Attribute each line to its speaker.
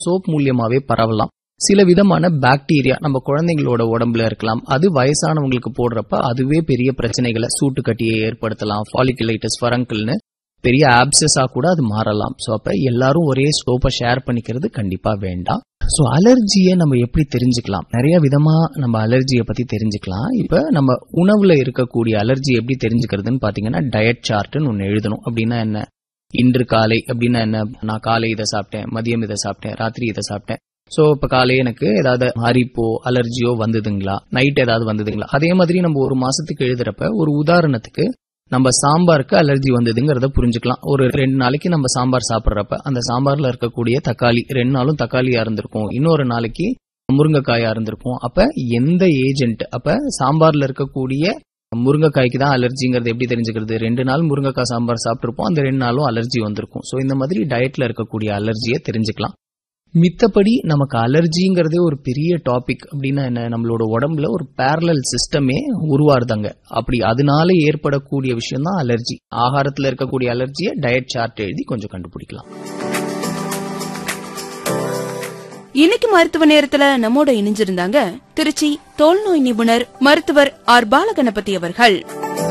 Speaker 1: soap மூலியமாவே பரவலாம் சில விதமான bacteria நம்ம குழந்தைங்களோட உடம்புல இருக்கலாம் அது வயசானவங்களுக்கு போடுறப்ப அதுவே பெரிய பிரச்சனைகளை சூட்டு கட்டியை ஏற்படுத்தலாம் ஃபாலிகுலைட்டிஸ் ஃபரங்கல்னு பெரிய ஆப்சஸா கூட அது மாறலாம் ஸோ அப்ப எல்லாரும் ஒரே சோப்பை ஷேர் பண்ணிக்கிறது கண்டிப்பா வேண்டாம் ஸோ அலர்ஜியை நம்ம எப்படி தெரிஞ்சுக்கலாம் நிறைய விதமா நம்ம அலர்ஜியை பத்தி தெரிஞ்சுக்கலாம் இப்ப நம்ம உணவுல இருக்கக்கூடிய அலர்ஜி எப்படி தெரிஞ்சுக்கிறதுன்னு பாத்தீங்கன்னா டயட் சார்ட்னு ஒன்னு எழுதணும் அப்படின்னா என்ன இன்று காலை அப்படின்னா என்ன நான் காலை இதை சாப்பிட்டேன் மதியம் இதை சாப்பிட்டேன் ராத்திரி இதை சாப்பிட்டேன் சோ இப்ப காலை எனக்கு ஏதாவது அரிப்போ அலர்ஜியோ வந்ததுங்களா நைட் ஏதாவது வந்ததுங்களா அதே மாதிரி நம்ம ஒரு மாசத்துக்கு எழுதுறப்ப ஒரு உதாரணத்துக்கு நம்ம சாம்பாருக்கு அலர்ஜி வந்ததுங்கிறத புரிஞ்சுக்கலாம் ஒரு ரெண்டு நாளைக்கு நம்ம சாம்பார் சாப்பிட்றப்ப அந்த சாம்பார்ல இருக்கக்கூடிய தக்காளி ரெண்டு நாளும் தக்காளியா இருந்திருக்கும் இன்னொரு நாளைக்கு முருங்கைக்காயா இருந்திருக்கும் அப்ப எந்த ஏஜென்ட் அப்ப சாம்பார்ல இருக்கக்கூடிய முருங்கைக்காய்க்கு தான் அலர்ஜிங்கிறது எப்படி தெரிஞ்சுக்கிறது ரெண்டு நாள் முருங்கைக்காய் சாம்பார் சாப்பிட்டிருப்போம் அந்த ரெண்டு நாளும் அலர்ஜி வந்திருக்கும் ஸோ இந்த மாதிரி டயட்ல இருக்கக்கூடிய அலர்ஜியை தெரிஞ்சுக்கலாம் மித்தபடி நமக்கு அலர்ஜிங்கிறதே ஒரு பெரிய டாபிக் அப்படின்னா என்ன நம்மளோட உடம்புல ஒரு பேரலல் சிஸ்டமே உருவாருதாங்க அப்படி அதனால ஏற்படக்கூடிய விஷயம் தான் அலர்ஜி ஆகாரத்துல இருக்கக்கூடிய அலர்ஜியை டயட் சார்ட் எழுதி கொஞ்சம் கண்டுபிடிக்கலாம்
Speaker 2: இன்னைக்கு மருத்துவ நேரத்துல நம்மோட இணைஞ்சிருந்தாங்க திருச்சி தோல்நோய் நிபுணர் மருத்துவர் ஆர் பாலகணபதி அவர்கள்